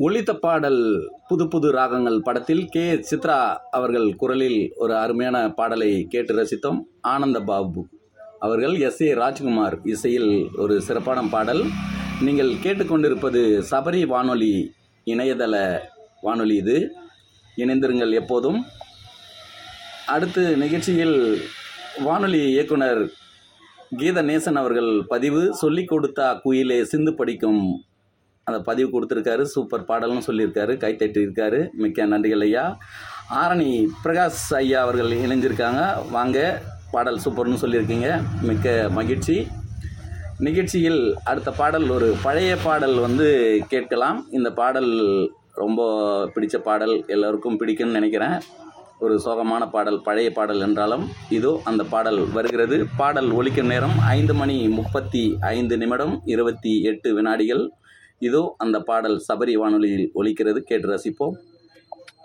ஒலித்த பாடல் புது புது ராகங்கள் படத்தில் கே சித்ரா அவர்கள் குரலில் ஒரு அருமையான பாடலை கேட்டு ரசித்தோம் ஆனந்த பாபு அவர்கள் எஸ் ஏ ராஜ்குமார் இசையில் ஒரு சிறப்பான பாடல் நீங்கள் கேட்டுக்கொண்டிருப்பது சபரி வானொலி இணையதள வானொலி இது இணைந்திருங்கள் எப்போதும் அடுத்து நிகழ்ச்சியில் வானொலி இயக்குனர் கீத நேசன் அவர்கள் பதிவு சொல்லிக் கொடுத்தா குயிலே சிந்து படிக்கும் அந்த பதிவு கொடுத்துருக்காரு சூப்பர் பாடல்னு சொல்லியிருக்காரு கைத்தட்டியிருக்காரு மிக்க நன்றிகள் ஐயா ஆரணி பிரகாஷ் ஐயா அவர்கள் இணைஞ்சிருக்காங்க வாங்க பாடல் சூப்பர்னு சொல்லியிருக்கீங்க மிக்க மகிழ்ச்சி நிகழ்ச்சியில் அடுத்த பாடல் ஒரு பழைய பாடல் வந்து கேட்கலாம் இந்த பாடல் ரொம்ப பிடிச்ச பாடல் எல்லோருக்கும் பிடிக்கும்னு நினைக்கிறேன் ஒரு சோகமான பாடல் பழைய பாடல் என்றாலும் இதோ அந்த பாடல் வருகிறது பாடல் ஒலிக்கும் நேரம் ஐந்து மணி முப்பத்தி ஐந்து நிமிடம் இருபத்தி எட்டு வினாடிகள் இதோ அந்த பாடல் சபரி வானொலியில் ஒலிக்கிறது கேட்டு ரசிப்போம்